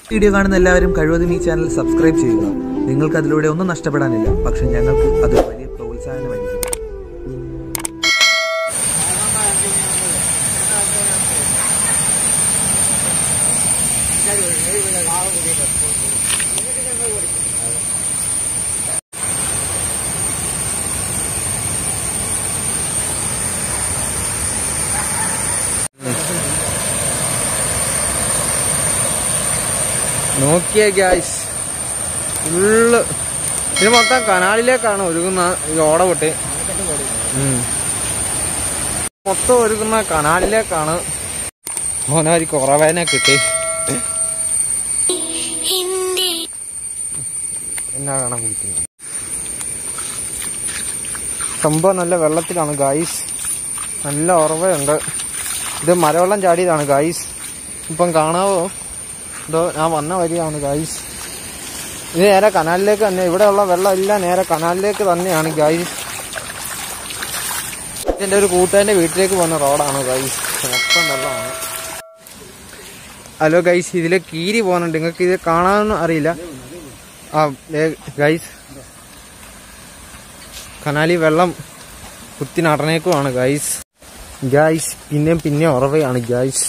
Video കാണുന്ന എല്ലാവരും കഴിവതും ഈ ചാനൽ സബ്സ്ക്രൈബ് ചെയ്യുക നിങ്ങൾക്ക് അതിലൂടെ ഒന്നും നഷ്ടപ്പെടാനില്ല പക്ഷെ ഞങ്ങൾക്ക് അത് വലിയ പ്രോത്സാഹനമായിരിക്കും നോക്കിയ ഗ്യാസ് ഫുള്ള് ഇത് മൊത്തം കനാലിലേക്കാണ് ഒരുങ്ങുന്ന ഈ ഓട പൊട്ടി ഉം. മൊത്തം ഒരുങ്ങുന്ന കനാലിലേക്കാണ് മോനവരി കുറവേനെ കിട്ടി എന്നാ കാണാൻ കുടിക്കുന്നത് സംഭവം നല്ല വെള്ളത്തിലാണ് ഗായ്സ് നല്ല ഉറവയുണ്ട് ഇത് മരവെള്ളം ചാടിയതാണ് ഗായ്സ് ഇപ്പം കാണാവോ എന്തോ ഞാൻ വന്ന വരികയാണ് ഗായ്സ് ഇത് നേരെ കനാലിലേക്ക് തന്നെ ഇവിടെയുള്ള വെള്ളം എല്ലാം നേരെ കനാലിലേക്ക് തന്നെയാണ് ഗായ്സ് എൻ്റെ ഒരു കൂട്ടുകാരൻ്റെ വീട്ടിലേക്ക് പോകുന്ന റോഡാണ് ഗൈസ് മൊത്തം വെള്ളമാണ് ഹലോ ഗൈസ് ഇതിലെ കീരി പോകുന്നുണ്ട് നിങ്ങൾക്ക് ഇത് കാണാനൊന്നും അറിയില്ല ആ ഗൈസ് കനാലി വെള്ളം കുത്തി നടന്നേക്കുവാണ് ഗൈസ് ഗൈസ് പിന്നെയും പിന്നെ ഉറവയാണ് ഗൈസ്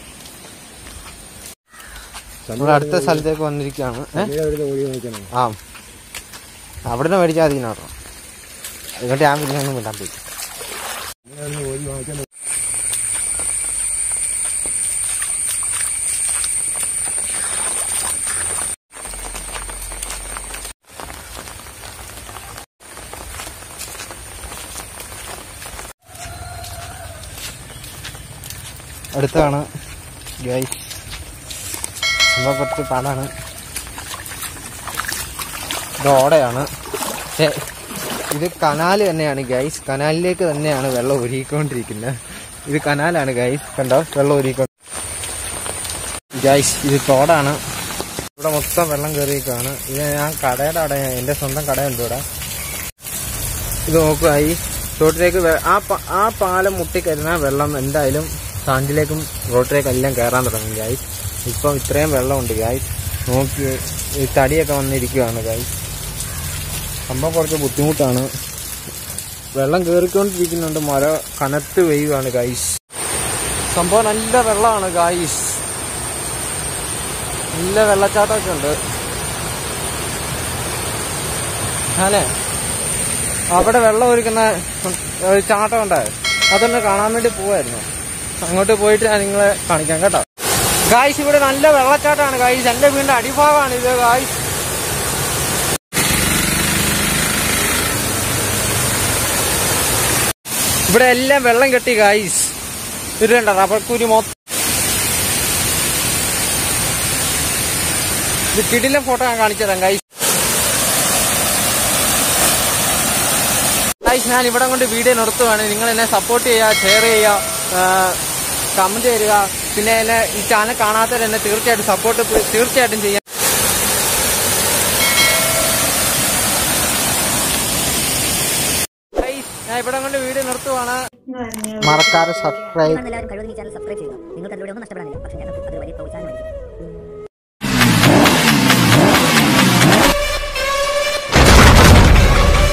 നമ്മൾ അടുത്ത സ്ഥലത്തേക്ക് വന്നിരിക്കുകയാണ് ഏ? ആ അവിടെ നിന്ന് മേടിച്ചാൽ മതി കേട്ടോ എന്നിട്ട് ഞാൻ പിന്നെ ഒന്നും വിടാൻ പോയി അടുത്താണ് ഗൈസ് സംഭവം കുറച്ച് പാടാണ് ഇത് ഓടയാണ് പക്ഷേ ഇത് കനാല് തന്നെയാണ് ഗൈസ് കനാലിലേക്ക് തന്നെയാണ് വെള്ളം ഒഴുകിക്കൊണ്ടിരിക്കുന്നത് ഇത് കനാലാണ് ഗൈസ് കണ്ടോ വെള്ളം ഒഴുകിക്കൊണ്ട് ഗൈസ് ഇത് തോടാണ് ഇവിടെ മൊത്തം വെള്ളം കയറിയേക്കാണ് ഇത് ഞാൻ കടയുടെ അവിടെ എൻ്റെ സ്വന്തം കടയുണ്ട് ഇവിടെ ഇത് നോക്കുക ഈ തോട്ടിലേക്ക് വെ- ആ പ- ആ പാലം മുട്ടിക്കഴിഞ്ഞാൽ വെള്ളം എന്തായാലും സാൻഡിലേക്കും റോട്ടിലേക്കും എല്ലാം കയറാൻ തുടങ്ങും ഗായ്സ് ഇപ്പം ഇത്രയും വെള്ളമുണ്ട് ഗായ്സ് നോക്കി ഈ തടിയൊക്കെ വന്നിരിക്കുകയാണ് ഗായ്സ് സംഭവം കുറച്ച് ബുദ്ധിമുട്ടാണ് വെള്ളം കയറിക്കൊണ്ടിരിക്കുന്നുണ്ട് മര കനത്ത് പെയ്യുകയാണ് ഗായ്സ് സംഭവം നല്ല വെള്ളമാണ് ഗായ്സ് നല്ല വെള്ളച്ചാട്ടമൊക്കെ ഉണ്ട് അല്ലേ അവിടെ വെള്ളം ഒഴുക്കുന്ന ഒരു ചാട്ടം ഉണ്ടായി അതൊന്ന് കാണാൻ വേണ്ടി പോവായിരുന്നു അങ്ങോട്ട് പോയിട്ട് ഞാൻ നിങ്ങളെ കാണിക്കാം കേട്ടോ ഗായ്സ് ഇവിടെ നല്ല വെള്ളച്ചാട്ടമാണ് ഗായ്സ് എന്റെ വീടിന്റെ അടിഭാഗമാണ് ഇത് ഗായ്സ് ഇവിടെ എല്ലാം വെള്ളം കെട്ടി ഗായ്സ് ഇത് കണ്ട റബ്ബർക്കൂരി മൊത്തം ഇത് കിടിലെ ഫോട്ടോ ഞാൻ കാണിച്ചു തരാം ഗായ്സ് ഗൈസ് ഞാൻ ഇവിടെ കൊണ്ട് വീഡിയോ നിർത്തുവാണ് നിങ്ങൾ എന്നെ സപ്പോർട്ട് ചെയ്യുക ഷെയർ ചെയ്യുക കമന്റ് തരിക പിന്നെ എന്നെ ഈ ചാനൽ കാണാത്തവർ എന്നെ തീർച്ചയായിട്ടും സപ്പോർട്ട് തീർച്ചയായിട്ടും ചെയ്യാം Guys, ഞാൻ ഇവിടെ കൊണ്ട് വീഡിയോ നിർത്തുവാണ് മറക്കാതെ സബ്സ്ക്രൈബ് എല്ലാവരും കഴിവതും ഈ ചാനൽ സബ്സ്ക്രൈബ് ചെയ്യുക നിങ്ങൾക്ക് അതിലൂടെ ഒന്നും നഷ്ടപ്പെടാനില്ല പക്ഷേ ഞങ്ങൾക്ക് അത് വലിയ പ്രോത്സാഹനമായിരിക്കും